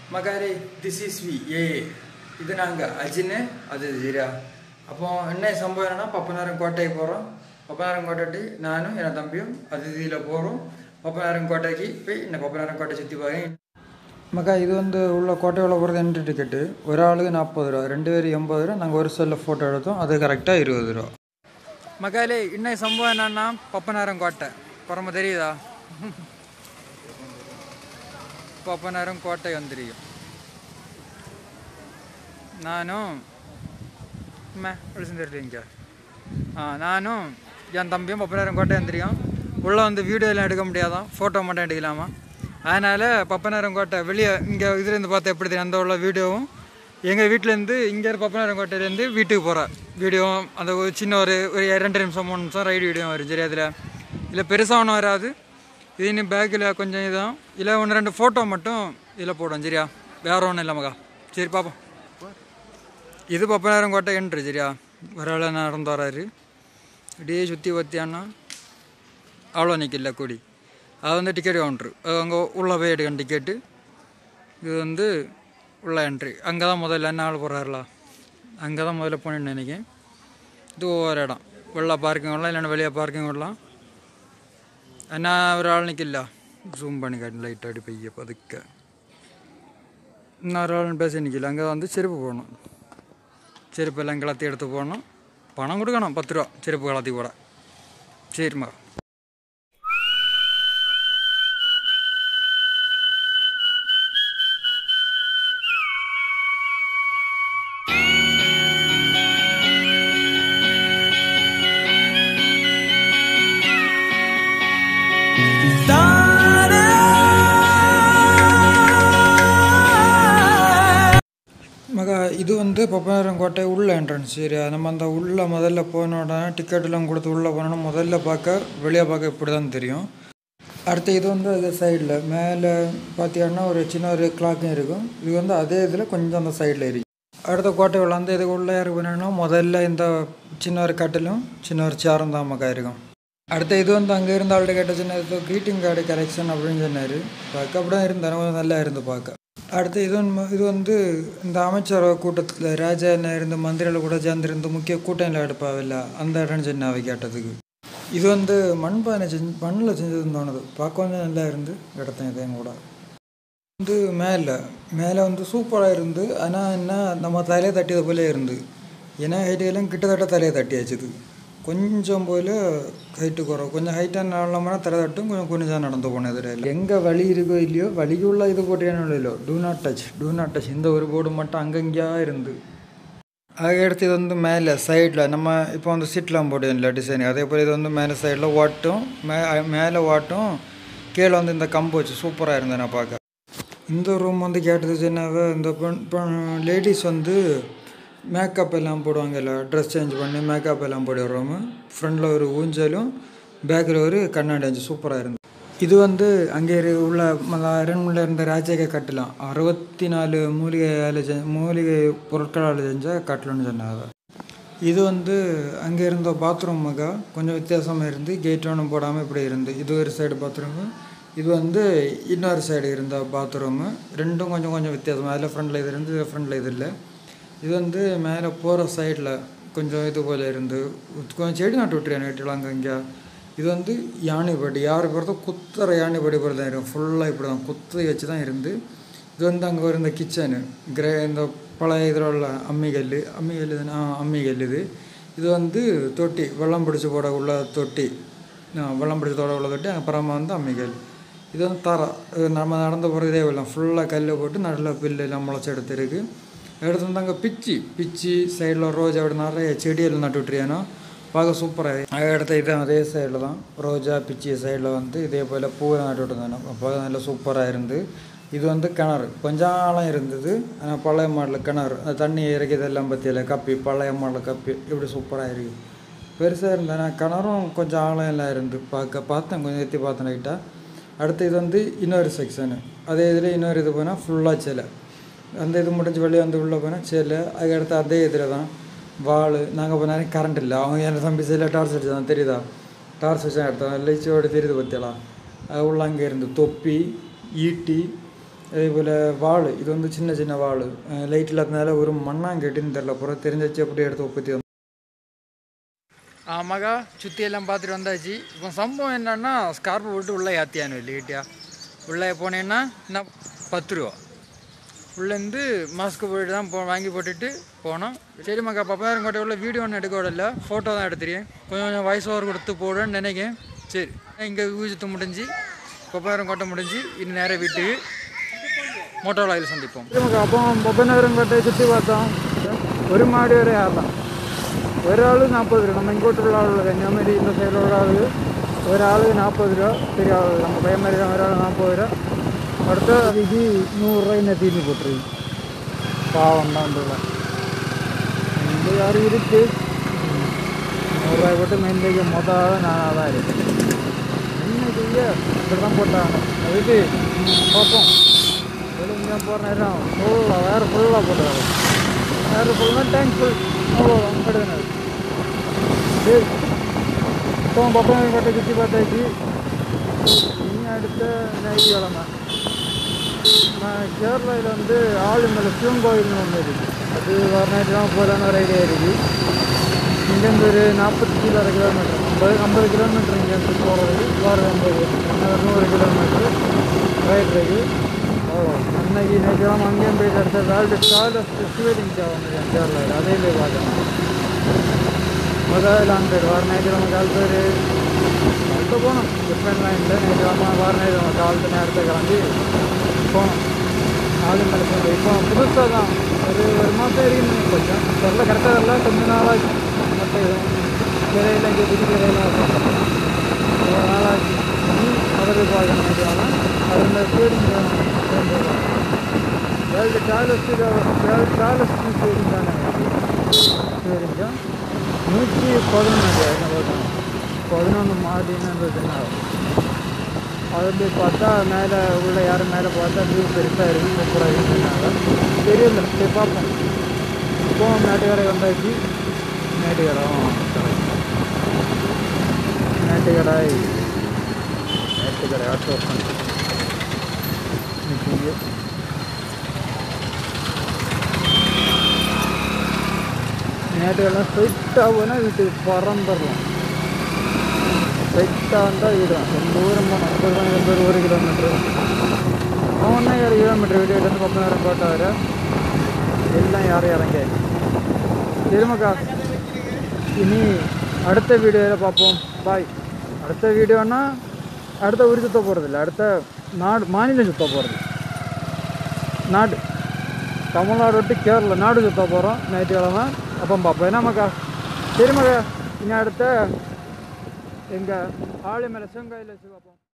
மகாரே this is V A இது நாங்கள் அஜின்னு அது ஜீரா அப்போ என்ன சம்பவம் என்னன்னா பப்பனாரம் கோட்டைக்கு போகிறோம் பப்பனாரம் கோட்டைக்கு நானும் என் தம்பியும் அதிதியில் போகிறோம் பப்பனாரம் கோட்டைக்கு போய் இந்த பப்பனாரம் கோட்டை சுற்றி போகிறேன் மக்கா இது வந்து உள்ள கோட்டையுள்ள போகிறது என்ட்ரி டிக்கெட்டு ஒரு ஆளுக்கு நாற்பது ரூபா ரெண்டு பேரும் எண்பது ரூபா நாங்கள் ஒரு செல்லில் ஃபோட்டோ எடுத்தோம் அது கரெக்டாக இருபது ரூபா மகாலே இன்னைக்கு சம்பவம் என்னன்னா பப்பனாரம் கோட்டை புறம தெரியுதா பப்பனாரம் கோட்டை வந்துருக்கும் நானும் மே விളിച്ചും തരില്ല ஆ நானும் என் தம்பியும் பப்பனாரம் கோட்டை வந்துருக்கோம் உள்ளே வந்து வீடியோலாம் எடுக்க முடியாதான் ஃபோட்டோ மட்டும் எடுக்கலாமா அதனால் பப்பனாரம் கோட்டை வெளியே இங்கே இதுலேருந்து பார்த்தா எப்படி தெரியும் அந்த உள்ள வீடியோவும் எங்கள் வீட்டிலேருந்து இங்கே பப்பனாரம் கோட்டையிலேருந்து வீட்டுக்கு போகிற வீடியோ அந்த ஒரு சின்ன ஒரு ஒரு ரெண்டு நிமிஷம் மூணு நிமிஷம் ரைடு வீடியோ வரும் சரி அதில் இல்லை பெருசாக ஒன்றும் வராது இது இன்னும் பேக்கில் கொஞ்சம் இதான் இல்லை ஒன்று ரெண்டு ஃபோட்டோ மட்டும் இதில் போடுவோம் சரியா வேற ஒன்றும் இல்லை மகா சரி பார்ப்போம் இது பப்பனாரம் கோட்டை என்ட்ரு சரியா ஒரு ஆள் நடந்து வராரு இப்படியே சுற்றி பற்றியான்னா அவ்வளோ நிற்கல கூடி அது வந்து டிக்கெட் கவுண்ட்ரு அது அங்கே உள்ளே போய் எடுக்கணும் டிக்கெட்டு இது வந்து உள்ள என்ட்ரி அங்கே தான் முதல்ல என்ன ஆள் போகிறாருல அங்கே தான் முதல்ல போனேன்னு நினைக்கிறேன் இது ஒவ்வொரு இடம் உள்ள பார்க்கிங் விடலாம் இல்லைன்னா வெளியே பார்க்கிங் விடலாம் എന്നാ ഒരാൾ നിൽക്കില്ല സൂം പണി കാട്ടി ലൈറ്റായിട്ട് പെയ്യ പതുക്കെ എന്നാൽ ഒരാൾ ബസ് നിൽക്കില്ല അങ്ങനെ വന്ന് ചെരുപ്പ് പോകണം ചെരുപ്പെല്ലാം കിളത്തി എടുത്ത് പോകണം പണം കൊടുക്കണം പത്ത് രൂപ ചെരുപ്പ് കളത്തി കൂടെ ശരി മാ மகா இது வந்து பப்பனாரம் கோட்டை உள்ள என்ட்ரன்ஸ் சரியா நம்ம அந்த உள்ள முதல்ல போன உடனே டிக்கெட்லாம் கொடுத்து உள்ளே போனோன்னா முதல்ல பார்க்க வெளியே பார்க்க இப்படி தான் தெரியும் அடுத்து இது வந்து அது சைடில் மேலே பார்த்தீங்கன்னா ஒரு சின்ன ஒரு கிளாக்கும் இருக்கும் இது வந்து அதே இதில் கொஞ்சம் அந்த சைடில் இருக்கு அடுத்த கோட்டை உள்ள அந்த இதுக்குள்ளே இறங்கினா முதல்ல இந்த சின்ன ஒரு கட்டிலும் சின்ன ஒரு சேரும் தான் மக்கா இருக்கும் அடுத்த இது வந்து அங்கே இருந்த ஆள்கிட்ட கேட்ட சின்ன இது க்ரீட்டிங் கார்டு கரெக்ஷன் அப்படின்னு சொன்னார் பார்க்க அப்படிதான் இருந்தாரு கொஞ்சம் நல்லா இருந்து பார்க்க அடுத்து இது வந்து இது வந்து இந்த அமைச்சரவை கூட்டத்தில் ராஜா என்ன இருந்து மந்திரிகள் கூட சேர்ந்திருந்து முக்கிய கூட்டம் எடுப்பாவில்ல அந்த இடம் சின்ன அவை கேட்டதுக்கு இது வந்து மண்பானை செஞ்சு மண்ணில் செஞ்சதுன்னு தோணுது பார்க்க கொஞ்சம் நல்லா இருந்து இடத்தேன் இதையும் கூட வந்து மேலே மேலே வந்து சூப்பராக இருந்து ஆனால் என்ன நம்ம தலையை தட்டியது போல இருந்து ஏன்னா ஹைட்டுக்கெல்லாம் கிட்டத்தட்ட தலையை தட்டியாச்சுது கொஞ்சம் போல ஹைட்டு குறவு கொஞ்சம் ஹைட்டாக நடனம்னா தலை தட்டும் கொஞ்சம் கொஞ்சம் நடந்து போனேன் இதில் எங்கே வழி இருக்கோ இல்லையோ வழிக்குள்ள இது போட்டியான இல்லையோ do not touch do not touch இந்த ஒரு போர்டு மட்டும் அங்கங்கேயா இருந்து அதுக்கடுத்து இது வந்து மேலே சைடில் நம்ம இப்போ வந்து சீட்லாம் போடுவோம்ல டிசைன் அதே போல் இது வந்து மேலே சைடில் வாட்டும் மே மேலே வாட்டும் கீழே வந்து இந்த கம்பு வச்சு சூப்பராக இருந்தேன் நான் பார்க்க இந்த ரூம் வந்து கேட்டது என்னவே இந்த பெண் லேடிஸ் வந்து மேக்கப் எல்லாம் போடுவாங்கல்ல ட்ரெஸ் சேஞ்ச் பண்ணி மேக்கப் எல்லாம் போடுற ரூமு ஃப்ரண்டில் ஒரு ஊஞ்சலும் பேக்கில் ஒரு கண்ணாடி அஞ்சு சூப்பராக இருந்தது இது வந்து அங்கே இரு- உள்ள ம- அரண்மனையில் இருந்த ராஜாக்க கட்டலாம் அறுபத்தி நாலு மூலிகையால் செ மூலிகை பொருட்களால் செஞ்ச கட்டலன்னு சொன்னாங்க இது வந்து அங்கே இருந்த பாத்ரூம் மகா கொஞ்சம் வித்தியாசமாக இருந்து கேட் ஒன்றும் போடாமல் இப்படி இருந்து இது ஒரு சைடு பாத்ரூமு இது வந்து இன்னொரு சைடு இருந்த பாத்ரூமு ரெண்டும் கொஞ்சம் கொஞ்சம் வித்தியாசம் அதில் ஃப்ரண்டில் இது இருந்து இதில் ஃப்ரண்டில் இது இல்லை இது வந்து மேலே போகிற சைடில் கொஞ்சம் இது போல் இருந்து கொஞ்சம் செடி நட்டு விட்டுருக்கேன் வீட்டில் அங்கே இங்கே இது வந்து யானைப்படி யாரை பொறுத்த குத்துற யானைப்படி போல தான் இருக்கும் ஃபுல்லாக இப்படி தான் குத்தி வச்சு தான் இருந்து இது வந்து அங்கே ஒரு இந்த கிச்சனு கிரே இந்த பழைய இதில் உள்ள அம்மிகல் அம்மிகல் இது ஆ அம்மிகல் இது இது வந்து தொட்டி வெள்ளம் பிடிச்சி போட உள்ள தொட்டி ஆ, வெள்ளம் பிடிச்சி போட உள்ள தொட்டி அப்புறமா வந்து அம்மிகல் இது வந்து தர இது நம்ம நடந்து போகிறதே வெள்ளம் ஃபுல்லாக கல் போட்டு நடுவில் புல்லு எல்லாம் முளைச்சி எடுத்துருக்கு எடுத்து வந்து அங்கே பிச்சி பிச்சி சைடில் ரோஜா அப்படி நிறைய செடியெல்லாம் நட்டு விட்டுருக்கானோ பார்க்க சூப்பராக அடுத்த இது அதே சைடில் தான் ரோஜா பிச்சி சைடில் வந்து இதே போல் பூவை நட்டு விட்டுருந்தானோ பார்க்க நல்லா சூப்பராக இருந்து இது வந்து கிணறு கொஞ்சம் ஆழம் இருந்தது ஆனால் பழைய மாடல் கிணறு அந்த தண்ணி இறக்கியதெல்லாம் பற்றியில கப்பி பழைய மாடல் கப்பி இப்படி சூப்பராக இருக்குது பெருசாக இருந்தேன் நான் கிணறும் கொஞ்சம் ஆழம் எல்லாம் இருந்து பார்க்க பார்த்தேன் கொஞ்சம் எத்தி பார்த்தேன் லைட்டாக அடுத்து இது வந்து இன்னொரு செக்ஷனு அதே இதில் இன்னொரு இது போனால் ஃபுல்லாக சிலை அந்த இது முடிஞ்சு வெளியே வந்து உள்ளே போனால் சிலை அதுக்கடுத்து அதே இதில் தான் வாள் நாங்கள் இப்போ நேரம் கரண்ட் இல்லை அவங்க என் தம்பி சைடில் டார்ச் அடிச்சு தான் தெரியுதா டார்ச் வச்சு எடுத்தோம் லைச்சோடு தெரியுது பற்றியலாம் அது உள்ள அங்கே இருந்து தொப்பி ஈட்டி அதேபோல் வாள் இது வந்து சின்ன சின்ன வாள் லைட் இல்லாததுனால ஒரு மண்ணாங்கட்டின்னு தெரில புறம் தெரிஞ்சிச்சு அப்படியே எடுத்து ஒப்பத்தி வந்து ஆமாக்கா சுற்றி எல்லாம் பார்த்துட்டு வந்தாச்சு இப்போ சம்பவம் என்னன்னா ஸ்கார்பு போட்டு உள்ளே ஏற்றியானு இல்லை கிட்டியா உள்ளே போனேன்னா என்ன பத்து ரூபா உள்ளேருந்து மாஸ்க் போயிட்டு தான் போ வாங்கி போட்டுட்டு போனோம் சரி மக்கா பப்பாயிரம் கோட்டை உள்ள வீடியோ ஒன்றும் எடுக்க விடல ஃபோட்டோ தான் எடுத்துறேன் கொஞ்சம் கொஞ்சம் வாய்ஸ் ஓவர் கொடுத்து போடுவேன்னு நினைக்கிறேன் சரி இங்கே ஊஜத்து முடிஞ்சு பப்பாயிரம் கோட்டை முடிஞ்சு இன்னும் நேராக வீட்டுக்கு மோட்டோ விழாவில் சந்திப்போம் நமக்கு அப்போ பொப்பநகரம் கோட்டையை சுற்றி பார்த்தோம் ஒரு மாடி வரை ஆடலாம் ஒரு ஆள் நாற்பது ரூபா நம்ம இங்கோட்டுள்ள ஆள் உள்ள கன்னியாகுமரி இந்த சைடில் உள்ள ஆள் ஒரு ஆள் நாற்பது ரூபா பெரிய ஆள் நம்ம பையன் மாதிரி தான் ஒரு ஆள் நாற்பது ரூபா அடுத்த இது நூறுரூவா என்ன தீனி போட்டுருக்கு பாவம் தான் இந்த யாரும் இருக்கு நூறுரூவாய் போட்டு மெயின்லேக்கு மொதல் நான் தான் இருக்கு என்ன செய்ய இப்படி தான் போட்டாங்க அதுக்கு பார்ப்போம் வெளியே போகிற நேரம் ஃபுல்லாக வேறு ஃபுல்லாக போட்டுருக்காங்க வேறு ஃபுல்லாக டேங்க் ஃபுல் அவ்வளோதான் கிடையாது சரி இப்போ பப்பம் கட்டை சுற்றி பார்த்தாச்சு இனி அடுத்த ஞாயிற்றுக்கிழமை நான் கேரளாவில் வந்து ஆளுமலை சிவன் கோயில்னு ஒன்று இருக்குது அது வர ஞாயிற்றுக்கிழமை போகலான்னு ஒரு ஐடியா இருக்குது இங்கேருந்து ஒரு நாற்பத்தி கீழே கிலோமீட்டர் ஐம்பது ஐம்பது கிலோமீட்டர் இங்கேருந்து போகிறது வாரம் ஐம்பது கிலோமீட்டர் நூறு கிலோமீட்டர் ரைட் இருக்குது அவ்வளோ அன்னைக்கு ஞாயிற்றுக்கிழமை அங்கேயும் போயிட்டு அடுத்த வேர்ல்டு ஸ்டார்டஸ்ட் ஃபெஸ்டிவலிங் வந்து கேரளாவில் அதையும் போய் பார்க்கணும் முதல் லாங் ரைடு வார ஞாயிற்றுக்கிழமை காலத்து ஒரு காலத்து போகணும் டிஃப்ரெண்ட் லைனில் ஞாயிற்றுக்கிழமை வார ஞாயிற்றுக்கிழமை காலத்து நேரத்தை கிளம்பி போகணும் ஆளுமலை போகணும் இப்போ புதுசாக தான் ஒரு ஒரு மாதம் இருக்குன்னு கொஞ்சம் தெரில கரெக்டாக தெரில கொஞ்ச நாளாச்சு மற்ற விலையெல்லாம் இங்கே புது விலையெல்லாம் ஒரு நாளாச்சு அதை போய் பார்க்கணும் ஞாயிற்றுக்கிழமை அதில் standing world tallest world tallest standing தானே ஸ்டேடிங்க நூற்றி பதினொன்று என்ன பார்த்தோம் பதினொன்று மாடின்னு அது போய் பார்த்தா மேலே உள்ள யாரும் மேலே பார்த்தா வியூ பெருசாக இருக்குது சூப்பராக இருக்குன்னாங்க தெரியல போய் பார்ப்போம் இப்போ மேட்டுக்கடை வந்தாச்சு மேட்டுக்கடை மேட்டுக்கடை மேட்டுக்கடை ஆட்டோ நிற்கிங்க நேற்றுக்கெல்லாம் ஸ்ட்ரைட்டாக போனால் வீட்டுக்கு பறந்துடலாம் ஸ்ட்ரைட்டாக வந்தால் வீடு தான் ரொம்ப தூரம் போனோம் ஐம்பது மணி எண்பது ஒரு கிலோமீட்ரு ஒன்றே ஏழு கிலோமீட்டர் வீடு வந்து பத்து நேரம் கோட்டை வர எல்லாம் யாரும் இறங்க திருமக்கா இனி அடுத்த வீடியோவில் பார்ப்போம் பாய் அடுத்த வீடியோனா அடுத்த ஊர் சுத்த போகிறதில்ல அடுத்த நாடு மாநிலம் சுத்த போகிறது நாடு தமிழ்நாடு விட்டு கேரளா நாடு சுத்த போகிறோம் ஞாயிற்றுக்கிழமை அப்போ பார்ப்போம் என்ன மக்கா சரி மக்கா இனி அடுத்த எங்கள் ஆழிமலை சிவங்காயில் வச்சு பார்ப்போம்